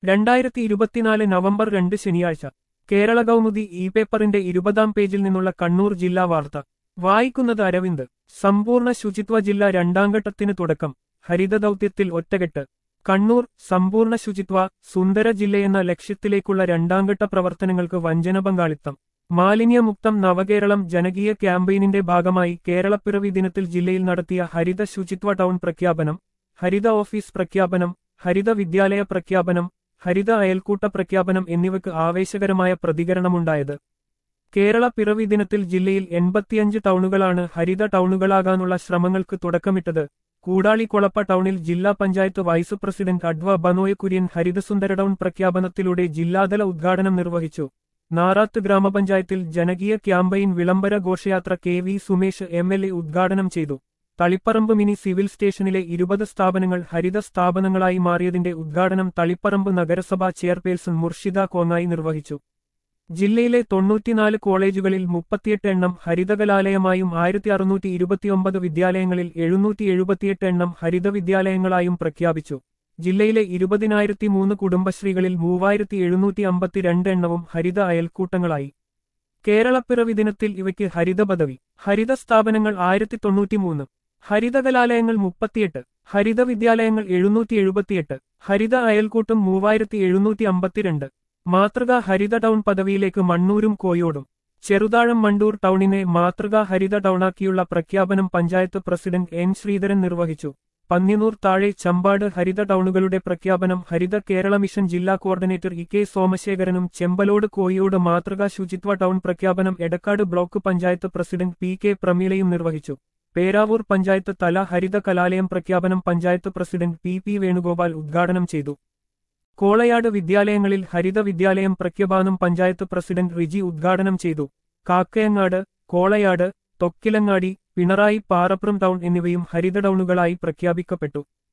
രണ്ടായിരത്തി ഇരുപത്തിനാല് നവംബർ രണ്ട് ശനിയാഴ്ച കേരള കൗമുദി ഇ പേപ്പറിന്റെ ഇരുപതാം പേജിൽ നിന്നുള്ള കണ്ണൂർ ജില്ലാ വാർത്ത വായിക്കുന്നത് അരവിന്ദ് സമ്പൂർണ്ണ ശുചിത്വ ജില്ല രണ്ടാംഘട്ടത്തിന് തുടക്കം ഹരിതദൗത്യത്തിൽ ഒറ്റകെട്ട് കണ്ണൂർ സമ്പൂർണ്ണ ശുചിത്വ സുന്ദര ജില്ലയെന്ന ലക്ഷ്യത്തിലേക്കുള്ള രണ്ടാംഘട്ട പ്രവർത്തനങ്ങൾക്ക് വഞ്ചന പങ്കാളിത്തം മാലിന്യമുക്തം നവകേരളം ജനകീയ ക്യാമ്പയിനിന്റെ ഭാഗമായി കേരളപ്പിറവി ദിനത്തിൽ ജില്ലയിൽ നടത്തിയ ഹരിത ശുചിത്വ ടൗൺ പ്രഖ്യാപനം ഹരിത ഓഫീസ് പ്രഖ്യാപനം ഹരിത വിദ്യാലയ പ്രഖ്യാപനം ഹരിത അയൽക്കൂട്ട പ്രഖ്യാപനം എന്നിവയ്ക്ക് ആവേശകരമായ പ്രതികരണമുണ്ടായത് കേരള പിറവി ദിനത്തിൽ ജില്ലയിൽ എൺപത്തിയഞ്ച് ടൗണുകളാണ് ഹരിത ടൗണുകളാകാനുള്ള ശ്രമങ്ങൾക്ക് തുടക്കമിട്ടത് കൂടാളിക്കൊളപ്പ ടൗണിൽ ജില്ലാ panchayat vice president adv Binoy Kurian ഹരിതസുന്ദര ടൗൺ പ്രഖ്യാപനത്തിലൂടെ ജില്ലാതല ഉദ്ഘാടനം നിർവഹിച്ചു നാറാത്ത് ഗ്രാമപഞ്ചായത്തിൽ ജനകീയ ക്യാമ്പയിൻ വിളംബര ഘോഷയാത്ര K V Sumesh M L A ഉദ്ഘാടനം ചെയ്തു തളിപ്പറമ്പ് മിനി സിവിൽ സ്റ്റേഷനിലെ ഇരുപത് സ്ഥാപനങ്ങൾ ഹരിത സ്ഥാപനങ്ങളായി മാറിയതിന്റെ ഉദ്ഘാടനം തളിപ്പറമ്പ് നഗരസഭാ ചെയർപേഴ്സൺ മുർഷിദ കോങ്ങായി നിർവഹിച്ചു ജില്ലയിലെ തൊണ്ണൂറ്റിനാല് കോളേജുകളിൽ മുപ്പത്തിയെട്ട് എണ്ണം ഹരിതകലാലയമായും ആയിരത്തി അറുന്നൂറ്റി ഇരുപത്തിയൊമ്പത് വിദ്യാലയങ്ങളിൽ എഴുന്നൂറ്റി എഴുപത്തിയെട്ട് എണ്ണം ഹരിത വിദ്യാലയങ്ങളായും പ്രഖ്യാപിച്ചു ജില്ലയിലെ ഇരുപതിനായിരത്തി മൂന്ന് കുടുംബശ്രീകളിൽ മൂവായിരത്തി എഴുന്നൂറ്റി അമ്പത്തിരണ്ട് എണ്ണവും ഹരിത അയൽക്കൂട്ടങ്ങളായി കേരളപ്പിറവി ദിനത്തിൽ ഇവയ്ക്ക് ഹരിത പദവി ഹരിത സ്ഥാപനങ്ങൾ ആയിരത്തി തൊണ്ണൂറ്റിമൂന്ന് ഹരിതകലാലയങ്ങൾ മുപ്പത്തിയെട്ട് ഹരിത വിദ്യാലയങ്ങൾ എഴുന്നൂറ്റി എഴുപത്തിയെട്ട് ഹരിത അയൽക്കൂട്ടം മൂവായിരത്തി എഴുന്നൂറ്റി അമ്പത്തിരണ്ട് മാതൃകാ ഹരിത ടൗൺ പദവിയിലേക്ക് മണ്ണൂരും കോയോടും ചെറുതാഴം മണ്ടൂർ ടൗണിനെ മാതൃകാ ഹരിത ടൗണാക്കിയുള്ള പ്രഖ്യാപനം പഞ്ചായത്ത് പ്രസിഡന്റ് എൻ ശ്രീധരൻ നിർവഹിച്ചു പന്നിനൂർ താഴെ ചമ്പാട് ഹരിത ടൗണുകളുടെ പ്രഖ്യാപനം ഹരിത കേരള മിഷൻ ജില്ലാ കോർഡിനേറ്റർ ഇ കെ സോമശേഖരനും ചെമ്പലോട് കോയിയോട് മാതൃകാ ശുചിത്വ ടൗൺ പ്രഖ്യാപനം Edakkad block panchayat president P K പ്രമീളയും നിർവഹിച്ചു പേരാവൂർ പഞ്ചായത്ത് തല ഹരിത കലാലയം പ്രഖ്യാപനം panchayat president P P Venugopal ഉദ്ഘാടനം ചെയ്തു കോളയാട് വിദ്യാലയങ്ങളിൽ ഹരിത വിദ്യാലയം പ്രഖ്യാപനം പഞ്ചായത്ത് പ്രസിഡന്റ് റിജി ഉദ്ഘാടനം ചെയ്തു കാക്കയങ്ങാട് കോളയാട് തൊക്കിലങ്ങാടി പിണറായി പാറപ്പുറം ടൗൺ എന്നിവയും ഹരിത ടൗണുകളായി പ്രഖ്യാപിക്കപ്പെട്ടു